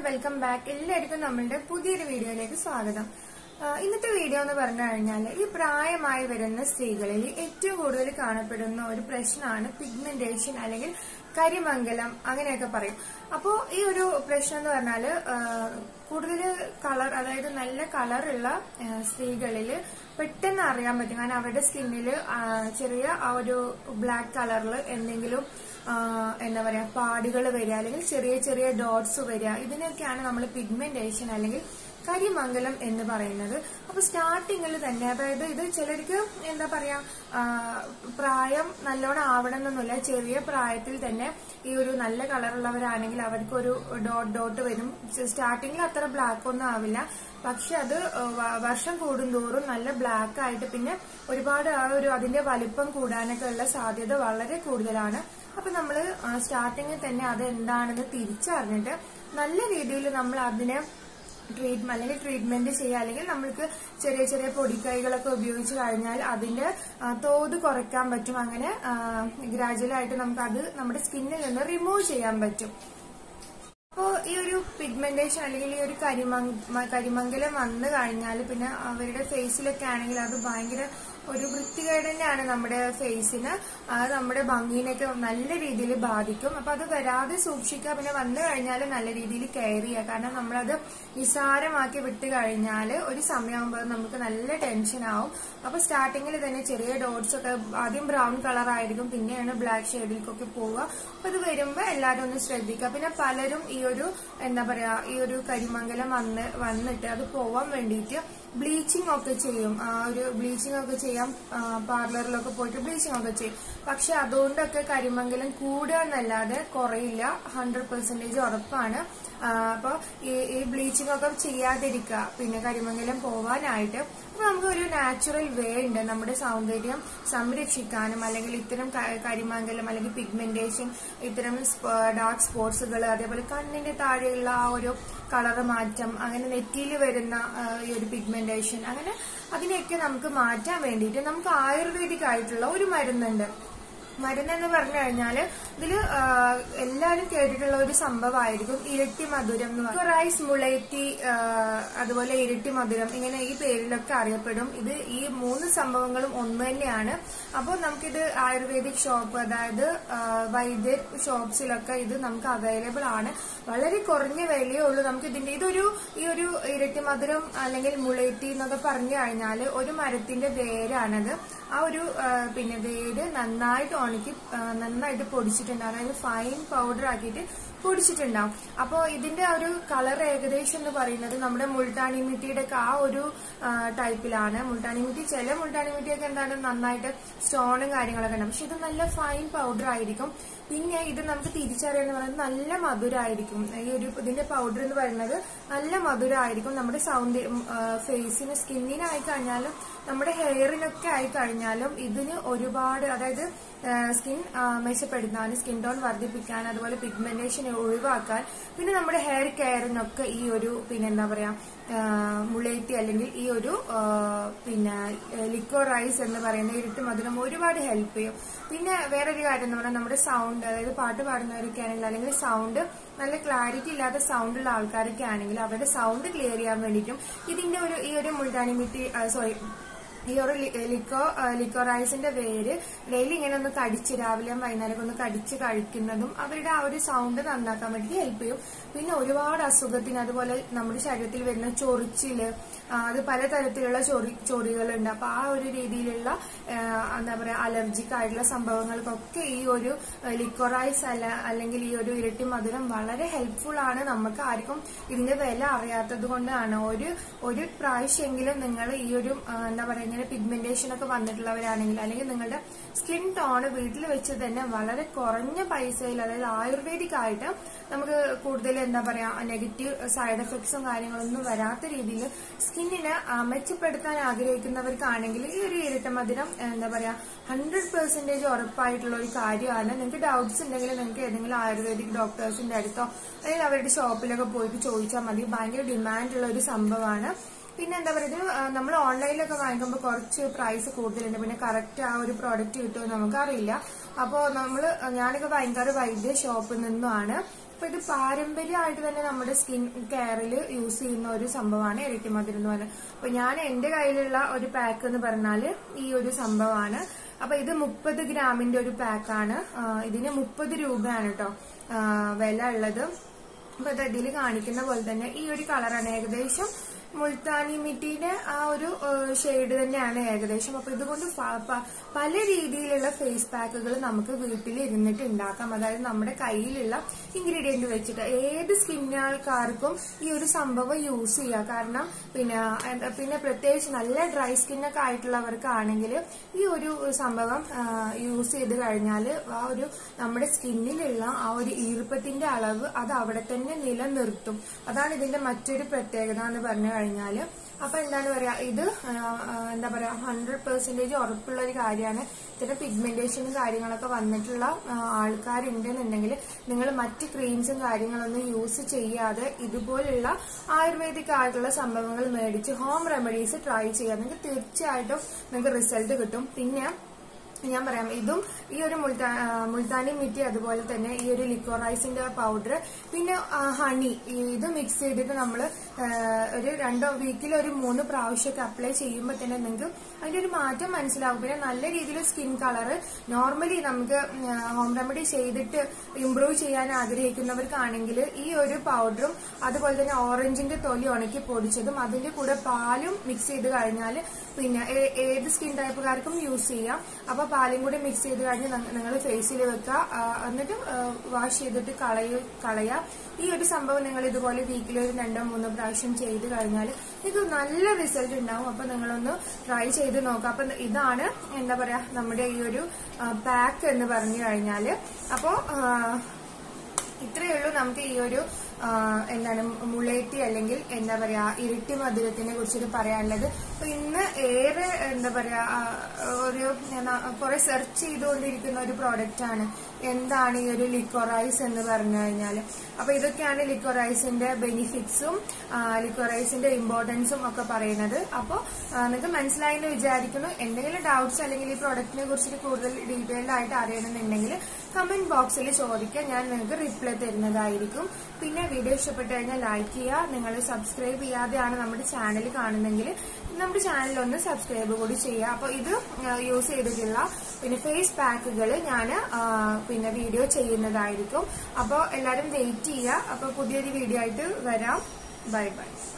welcome back എല്ലാവർക്കും നമ്മളുടെ പുതിയൊരു വീഡിയോയിലേക്ക് സ്വാഗതം ആ, ഇന്നത്തെ വീഡിയോ എന്ന് പറഞ്ഞു കഴിഞ്ഞാൽ ഈ പ്രായമായി വരുന്ന സ്ത്രീകളിൽ ഏറ്റവും കൂടുതൽ കാണപ്പെടുന്ന ഒരു പ്രശ്നമാണ് പിഗ്മെന്റേഷൻ അല്ലെങ്കിൽ കരിമംഗലം അങ്ങനെയൊക്കെ പറയും അപ്പോ ഈ ഒരു പ്രശ്നം എന്ന് പറഞ്ഞാല് കൂടുതൽ കളർ അതായത് നല്ല കളറുള്ള സ്ത്രീകളിൽ പെട്ടെന്ന് അറിയാൻ പറ്റും കാരണം അവരുടെ സ്കിന്നിൽ ചെറിയ ആ ഒരു ബ്ലാക്ക് കളറിൽ എന്തെങ്കിലും ആ, എന്താ പറയാ പാടുകൾ വരിക അല്ലെങ്കിൽ ചെറിയ ചെറിയ ഡോട്ട്സ് വരിക ഇതിനൊക്കെയാണ് നമ്മൾ പിഗ്മെന്റേഷൻ അല്ലെങ്കിൽ കരിമംഗലം എന്ന് പറയുന്നത് അപ്പൊ സ്റ്റാർട്ടിങ്ങിൽ തന്നെ അതായത് ഇത് ചിലർക്ക് എന്താ പറയാ ആ, പ്രായം നല്ലോണം ആവണം എന്നൊന്നുമില്ല ചെറിയ പ്രായത്തിൽ തന്നെ ഈ ഒരു നല്ല കളറുള്ളവരാണെങ്കിൽ അവർക്ക് ഒരു ഡോട്ട് ഡോട്ട് വരും സ്റ്റാർട്ടിങ്ങിൽ അത്ര ബ്ലാക്ക് ഒന്നും ആവില്ല പക്ഷെ അത് വ- വർഷം കൂടുന്തോറും നല്ല ബ്ലാക്ക് ആയിട്ട് പിന്നെ ഒരുപാട് ആ ഒരു അതിന്റെ വലിപ്പം കൂടാനൊക്കെ ഉള്ള സാധ്യത വളരെ കൂടുതലാണ് അപ്പൊ നമ്മള് സ്റ്റാർട്ടിങ്ങിൽ തന്നെ അത് എന്താണെന്ന് തിരിച്ചറിഞ്ഞിട്ട് നല്ല രീതിയിൽ നമ്മൾ അതിനെ ട്രീറ്റ്മെന്റ് അല്ലെങ്കിൽ ട്രീറ്റ്മെന്റ് ചെയ്യുക അല്ലെങ്കിൽ നമ്മൾക്ക് ചെറിയ ചെറിയ പൊടിക്കൈകളൊക്കെ ഉപയോഗിച്ച് കഴിഞ്ഞാൽ അതിന്റെ ആ, തോത് കുറയ്ക്കാൻ പറ്റും അങ്ങനെ ഗ്രാജുവൽ ആയിട്ട് നമുക്ക് അത് നമ്മുടെ സ്കിന്നിൽ നിന്ന് റിമൂവ് ചെയ്യാൻ പറ്റും അപ്പോ ഈ ഒരു പിഗ്മെന്റേഷൻ അല്ലെങ്കിൽ ഈ ഒരു കരിമങ് കരിമംഗലം വന്നു കഴിഞ്ഞാൽ പിന്നെ അവരുടെ ഫേസിലൊക്കെ ആണെങ്കിൽ അത് ഭയങ്കര ഒരു വൃത്തികേട് തന്നെയാണ് നമ്മുടെ ഫേസിന് അത് നമ്മുടെ ഭംഗിനെയൊക്കെ നല്ല രീതിയിൽ ബാധിക്കും അപ്പൊ അത് വരാതെ സൂക്ഷിക്കുക പിന്നെ വന്നു കഴിഞ്ഞാൽ നല്ല രീതിയിൽ കെയർ ചെയ്യുക കാരണം നമ്മളത് നിസാരമാക്കി വിട്ട് കഴിഞ്ഞാൽ ഒരു സമയമാകുമ്പോൾ നമുക്ക് നല്ല ടെൻഷൻ ആവും അപ്പൊ സ്റ്റാർട്ടിങ്ങിൽ തന്നെ ചെറിയ ഡോട്ട്സ് ഒക്കെ ആദ്യം ബ്രൗൺ കളർ ആയിരിക്കും പിന്നെയാണ് ബ്ലാക്ക് ഷെയ്ഡിലേക്കൊക്കെ പോവുക അപ്പൊ അത് വരുമ്പോൾ എല്ലാവരും ഒന്ന് ശ്രദ്ധിക്കുക പിന്നെ പലരും ഈ ഒരു എന്താ പറയാ ഈ ഒരു കരിമംഗലം വന്ന് വന്നിട്ട് അത് പോവാൻ വേണ്ടിയിട്ട് ബ്ലീച്ചിങ് ഒക്കെ ചെയ്യും ആ ഒരു ബ്ലീച്ചിങ് ഒക്കെ ചെയ്യാൻ പാർലറിലൊക്കെ പോയിട്ട് ബ്ലീച്ചിങ് ഒക്കെ ചെയ്യും പക്ഷെ അതുകൊണ്ടൊക്കെ കരിമംഗലം കൂടുക എന്നല്ലാതെ കുറയില്ല ഹൺഡ്രഡ് പെർസെന്റേജ് ഉറപ്പാണ് ആ, അപ്പൊ ഈ ഈ ബ്ലീച്ചിങ് ഒക്കെ ചെയ്യാതിരിക്കുക പിന്നെ കരിമംഗലം പോവാനായിട്ട് അപ്പൊ നമുക്ക് ഒരു നാച്ചുറൽ വേ ഉണ്ട് നമ്മുടെ സൗന്ദര്യം സംരക്ഷിക്കാനും അല്ലെങ്കിൽ ഇത്തരം ക- കരിമംഗലം അല്ലെങ്കിൽ പിഗ്മെന്റേഷൻ ഇത്തരം ഡാർക്ക് സ്പോട്സുകൾ അതേപോലെ കണ്ണിന്റെ താഴെയുള്ള ആ ഒരു കളർ മാറ്റം അങ്ങനെ നെറ്റിയിൽ വരുന്ന ആ, ഈ ഒരു പിഗ്മെന്റേഷൻ അങ്ങനെ അതിനെയൊക്കെ നമുക്ക് മാറ്റാൻ വേണ്ടിയിട്ട് നമുക്ക് ആയുർവേദിക് ആയിട്ടുള്ള ഒരു മരുന്നുണ്ട് മരുന്നെന്ന് പറഞ്ഞു കഴിഞ്ഞാല് ഇതില് ആ, എല്ലാരും കേട്ടിട്ടുള്ള ഒരു സംഭവമായിരിക്കും ഇരട്ടി മധുരം എന്ന് പറയും റൈസ് മുളയറ്റി ആ, അതുപോലെ ഇരട്ടി മധുരം ഇങ്ങനെ ഈ പേരിലൊക്കെ അറിയപ്പെടും ഇത് ഈ മൂന്ന് സംഭവങ്ങളും ഒന്ന് തന്നെയാണ് അപ്പോൾ നമുക്കിത് ആയുർവേദിക് ഷോപ്പ് അതായത് ആ, വൈദ്യ ഷോപ്സിലൊക്കെ ഇത് നമുക്ക് അവൈലബിൾ ആണ് വളരെ കുറഞ്ഞ വിലയേ ഉള്ളൂ നമുക്ക് ഇതിന്റെ ഇതൊരു ഈ ഒരു ഇരട്ടി മധുരം അല്ലെങ്കിൽ മുളയറ്റി എന്നൊക്കെ പറഞ്ഞു കഴിഞ്ഞാൽ ഒരു മരത്തിന്റെ വേരാണത് ആ ഒരു ആ, പിന്നെ വേര് നന്നായിട്ട് ഉണക്കി ആ, നന്നായിട്ട് പൊടിച്ചിട്ടുണ്ടാവും അതായത് ഫൈൻ പൗഡർ ആക്കിയിട്ട് പൊടിച്ചിട്ടുണ്ടാവും അപ്പോൾ ഇതിന്റെ ആ ഒരു കളർ ഏകദേശം എന്ന് പറയുന്നത് നമ്മുടെ മുൾട്ടാണി മിട്ടിയുടെ ഒക്കെ ആ ഒരു ആ, ടൈപ്പിലാണ് മുൾട്ടാണി മിട്ടി ചില മുൾട്ടാണി മിട്ടിയൊക്കെ എന്താണ് നന്നായിട്ട് സ്റ്റോണും കാര്യങ്ങളൊക്കെ ഉണ്ടാവും പക്ഷെ ഇത് നല്ല ഫൈൻ പൗഡർ ആയിരിക്കും പിന്നെ ഇത് നമുക്ക് തിരിച്ചറിയാന്ന് പറയുന്നത് നല്ല മധുരമായിരിക്കും ഈ ഒരു ഇതിന്റെ പൗഡർ എന്ന് പറയുന്നത് നല്ല മധുരമായിരിക്കും നമ്മുടെ സൗന്ദര്യം ഫേസിന് സ്കിന്നിനായി കഴിഞ്ഞാലും നമ്മുടെ ഹെയറിനൊക്കെ ആയി കഴിഞ്ഞാലും ഇതിന് ഒരുപാട് അതായത് സ്കിൻ മെച്ചപ്പെടുത്താൻ സ്കിൻ ടോൺ വർദ്ധിപ്പിക്കാൻ അതുപോലെ പിഗ്മെന്റേഷൻ ഒഴിവാക്കാൻ പിന്നെ നമ്മുടെ ഹെയർ കെയറിനൊക്കെ ഈ ഒരു പിന്നെ എന്താ പറയാ ആ, മുളേറ്റി അല്ലെങ്കിൽ ഈ ഒരു ആ, പിന്നെ ലിക്വർ റൈസ് എന്ന് പറയുന്ന ഇരുട്ട് മധുരം ഒരുപാട് ഹെൽപ്പ് ചെയ്യും പിന്നെ വേറൊരു കാര്യം എന്ന് പറഞ്ഞാൽ നമ്മുടെ സൗണ്ട് അതായത് പാട്ട് പാടുന്നവരൊക്കെ ആണെങ്കിൽ അല്ലെങ്കിൽ സൗണ്ട് നല്ല ക്ലാരിറ്റി ഇല്ലാത്ത സൗണ്ട് ഉള്ള ആൾക്കാരൊക്കെ ആണെങ്കിൽ അവരുടെ സൗണ്ട് ക്ലിയർ ചെയ്യാൻ വേണ്ടിയിട്ടും ഇതിന്റെ ഒരു ഈ ഒരു മുൾട്ടാനി മിട്ടി സോറി ഈ ഒരു ലിക്കോ ലിക്കോറൈസിന്റെ വേര് ഡെയിലി ഇങ്ങനെ ഒന്ന് കടിച്ച് രാവിലെയും വൈകുന്നേരം ഒന്ന് കടിച്ച് കഴിക്കുന്നതും അവരുടെ ആ ഒരു സൗണ്ട് നന്നാക്കാൻ വേണ്ടി ഹെൽപ്പ് ചെയ്യും പിന്നെ ഒരുപാട് അസുഖത്തിന് അതുപോലെ നമ്മുടെ ശരീരത്തിൽ വരുന്ന ചൊറിച്ചില് ആ, അത് പലതരത്തിലുള്ള ചൊറി ചൊറികളുണ്ട് അപ്പൊ ആ ഒരു രീതിയിലുള്ള ആ, എന്താ പറയാ അലർജിക് ആയിട്ടുള്ള സംഭവങ്ങൾക്കൊക്കെ ഈ ഒരു ലിക്കോറൈസ് അല്ല അല്ലെങ്കിൽ ഈ ഒരു ഇരട്ടി മധുരം വളരെ ഹെൽപ്ഫുൾ ആണ് നമുക്ക് ആർക്കും ഇതിന്റെ വില അറിയാത്തത് കൊണ്ടാണ് ഒരു ഒരു പ്രാവശ്യമെങ്കിലും നിങ്ങൾ ഈ ഒരു ആ, എന്താ പറയാ ഇങ്ങനെ പിഗ്മെന്റേഷൻ ഒക്കെ വന്നിട്ടുള്ളവരാണെങ്കിൽ അല്ലെങ്കിൽ നിങ്ങളുടെ സ്കിൻ ടോൺ വീട്ടിൽ വെച്ച് തന്നെ വളരെ കുറഞ്ഞ പൈസയിൽ അതായത് ആയുർവേദിക് ആയിട്ട് നമുക്ക് കൂടുതൽ എന്താ പറയാ നെഗറ്റീവ് സൈഡ് എഫക്ട്സും കാര്യങ്ങളൊന്നും വരാത്ത രീതിയിൽ സ്കിന്നിനെ ആ, മെച്ചപ്പെടുത്താൻ ആഗ്രഹിക്കുന്നവർക്കാണെങ്കിൽ ഈ ഒരു ഇരട്ട മധുരം എന്താ പറയാ ഹൺഡ്രഡ് പെർസെന്റേജ് ഉറപ്പായിട്ടുള്ള ഒരു കാര്യമാണ് നിങ്ങൾക്ക് ഡൗട്ട്സ് ഉണ്ടെങ്കിൽ നിങ്ങൾക്ക് ഏതെങ്കിലും ആയുർവേദിക് ഡോക്ടേഴ്സിന്റെ അടുത്തോ അല്ലെങ്കിൽ അവരുടെ ഷോപ്പിലൊക്കെ പോയിട്ട് ചോദിച്ചാൽ മതി ഭയങ്കര ഡിമാൻഡുള്ള ഒരു സംഭവമാണ് പിന്നെ എന്താ പറയുക നമ്മൾ ഓൺലൈനിലൊക്കെ വാങ്ങിക്കുമ്പോൾ കുറച്ച് പ്രൈസ് കൂടുതലുണ്ട് പിന്നെ കറക്റ്റ് ആ ഒരു പ്രോഡക്റ്റ് കിട്ടുമെന്ന് നമുക്കറിയില്ല അപ്പോൾ നമ്മൾ ഞാനൊക്കെ ഭയങ്കര വൈദ്യ ഷോപ്പിൽ നിന്നുമാണ് അപ്പൊ ഇത് പാരമ്പര്യമായിട്ട് തന്നെ നമ്മുടെ സ്കിൻ കെയറിൽ യൂസ് ചെയ്യുന്ന ഒരു സംഭവമാണ് ഇരട്ടിമധുരം എന്ന് പറയുന്നത് അപ്പൊ ഞാൻ എന്റെ കയ്യിലുള്ള ഒരു പാക്ക് എന്ന് പറഞ്ഞാല് ഈ ഒരു സംഭവമാണ് അപ്പൊ ഇത് മുപ്പത് ഗ്രാമിന്റെ ഒരു പാക്കാണ് ഇതിന് മുപ്പത് രൂപയാണ് കേട്ടോ വില ഉള്ളത് അപ്പൊ ഇത് ഇതിൽ കാണിക്കുന്ന പോലെ തന്നെ ഈ ഒരു കളറാണ് ഏകദേശം മുൾത്താനി മിറ്റിയുടെ ആ ഒരു ഷെയ്ഡ് തന്നെയാണ് ഏകദേശം അപ്പൊ ഇതുകൊണ്ട് ഫ- പ- പല രീതിയിലുള്ള ഫേസ് പാക്കുകൾ നമുക്ക് വീട്ടിൽ ഇരുന്നിട്ട് ഉണ്ടാക്കാം അതായത് നമ്മുടെ കയ്യിലുള്ള ഇൻഗ്രീഡിയന്റ് വെച്ചിട്ട് ഏത് സ്കിന്നുകാർക്കും ഈ ഒരു സംഭവം യൂസ് ചെയ്യാം കാരണം പിന്നെ എന്താ പിന്നെ പ്രത്യേകിച്ച് നല്ല ഡ്രൈ സ്കിന്നൊക്കെ ആയിട്ടുള്ളവർക്കാണെങ്കിൽ ഈ ഒരു സംഭവം യൂസ് ചെയ്ത് കഴിഞ്ഞാൽ ആ ഒരു നമ്മുടെ സ്കിന്നിലുള്ള ആ ഒരു ഈർപ്പത്തിന്റെ അളവ് അത് അവിടെ തന്നെ നിലനിർത്തും അതാണ് ഇതിന്റെ മറ്റൊരു പ്രത്യേകത എന്ന് പറഞ്ഞു കഴിഞ്ഞാല് അപ്പൊ എന്താണ് പറയാ ഇത് ആ, ആ, എന്താ പറയാ ഹൺഡ്രഡ് പെർസെന്റേജ് ഉറപ്പുള്ള ഒരു കാര്യമാണ് ഇത്തരം പിഗ്മെന്റേഷനും കാര്യങ്ങളൊക്കെ വന്നിട്ടുള്ള ആ, ആൾക്കാരുണ്ടെന്നുണ്ടെങ്കിൽ നിങ്ങൾ മറ്റ് ക്രീംസും കാര്യങ്ങളൊന്നും യൂസ് ചെയ്യാതെ ഇതുപോലുള്ള ആയുർവേദിക് ആയിട്ടുള്ള സംഭവങ്ങൾ മേടിച്ച് ഹോം റെമഡീസ് ട്രൈ ചെയ്യാം നിങ്ങൾക്ക് തീർച്ചയായിട്ടും നിങ്ങൾക്ക് റിസൾട്ട് കിട്ടും പിന്നെ ഞാൻ പറയാം ഇതും ഈ ഒരു മുൾത്താ ആ, മുൾത്താനി മിറ്റി അതുപോലെ തന്നെ ഈ ഒരു ലിക്വറൈസിന്റെ പൗഡർ പിന്നെ ആ, ഹണി ഇത് മിക്സ് ചെയ്തിട്ട് നമ്മൾ ഒരു രണ്ടോ വീക്കിൽ ഒരു മൂന്ന് പ്രാവശ്യമൊക്കെ അപ്ലൈ ചെയ്യുമ്പോൾ തന്നെ നിങ്ങൾക്ക് അതിന്റെ ഒരു മാറ്റം മനസ്സിലാവും പിന്നെ നല്ല രീതിയിൽ സ്കിൻ കളർ നോർമലി നമുക്ക് ഹോം റെമഡി ചെയ്തിട്ട് ഇംപ്രൂവ് ചെയ്യാൻ ആഗ്രഹിക്കുന്നവർക്കാണെങ്കിൽ ഈ ഒരു പൗഡറും അതുപോലെ തന്നെ ഓറഞ്ചിന്റെ തൊലി ഉണക്കി പൊടിച്ചതും അതിന്റെ കൂടെ പാലും മിക്സ് ചെയ്ത് കഴിഞ്ഞാൽ പിന്നെ ഏ- ഏത് സ്കിൻ ടൈപ്പുകാർക്കും യൂസ് ചെയ്യാം അപ്പൊ പാലും കൂടി മിക്സ് ചെയ്ത് കഴിഞ്ഞ് നിങ്ങൾ ഫേസിൽ വെക്കുക ആ, എന്നിട്ട് വാഷ് ചെയ്തിട്ട് കളയ കളയാം ഈ ഒരു സംഭവം നിങ്ങൾ ഇതുപോലെ വീക്കിൽ ഒരു രണ്ടോ മൂന്നോ പ്രാവശ്യം ചെയ്ത് കഴിഞ്ഞാൽ നിങ്ങൾക്ക് നല്ല റിസൾട്ട് ഉണ്ടാവും അപ്പൊ നിങ്ങളൊന്ന് ട്രൈ ചെയ്ത് നോക്കാം അപ്പൊ ഇതാണ് എന്താ പറയാ നമ്മുടെ ഈ ഒരു പാക്ക് എന്ന് പറഞ്ഞു കഴിഞ്ഞാല് അപ്പോ ആ, ഇത്രയേ ഉള്ളൂ നമുക്ക് ഈ ഒരു ആ, എന്താണ് മുളേറ്റി അല്ലെങ്കിൽ എന്താ പറയാ ഇരട്ടി മധുരത്തിനെ കുറിച്ചിട്ട് പറയാനുള്ളത് അപ്പൊ ഇന്ന് ഏറെ എന്താ പറയാ ആ, ഒരു കുറെ സെർച്ച് ചെയ്തുകൊണ്ടിരിക്കുന്ന ഒരു പ്രോഡക്റ്റ് ആണ് എന്താണ് ഈ ഒരു ലിക്വറൈസ് എന്ന് പറഞ്ഞു കഴിഞ്ഞാൽ അപ്പൊ ഇതൊക്കെയാണ് ലിക്വറൈസിന്റെ ബെനിഫിറ്റ്സും ലിക്വറൈസിന്റെ ഇമ്പോർട്ടൻസും ഒക്കെ പറയുന്നത് അപ്പോൾ നിങ്ങൾക്ക് മനസ്സിലായി എന്ന് വിചാരിക്കുന്നു എന്തെങ്കിലും ഡൗട്ട്സ് അല്ലെങ്കിൽ ഈ പ്രോഡക്റ്റിനെ കുറിച്ചിട്ട് കൂടുതൽ ഡീറ്റെയിൽഡ് ആയിട്ട് അറിയണമെന്നുണ്ടെങ്കിൽ കമന്റ് ബോക്സിൽ ചോദിക്കുക ഞാൻ നിങ്ങൾക്ക് റിപ്ലൈ തരുന്നതായിരിക്കും പിന്നെ വീഡിയോ ഇഷ്ടപ്പെട്ടു കഴിഞ്ഞാൽ ലൈക്ക് ചെയ്യുക നിങ്ങൾ സബ്സ്ക്രൈബ് ചെയ്യാതെയാണ് നമ്മുടെ ചാനൽ കാണുന്നെങ്കിൽ നമ്മുടെ ചാനൽ ഒന്ന് സബ്സ്ക്രൈബ് കൂടി ചെയ്യുക അപ്പോൾ ഇത് യൂസ് ചെയ്തിട്ടുള്ള പിന്നെ ഫേസ് പാക്കുകൾ ഞാൻ പിന്നെ വീഡിയോ ചെയ്യുന്നതായിരിക്കും അപ്പോൾ എല്ലാവരും വെയിറ്റ് ചെയ്യുക അപ്പോൾ പുതിയൊരു വീഡിയോ ആയിട്ട് വരാം ബൈ ബൈ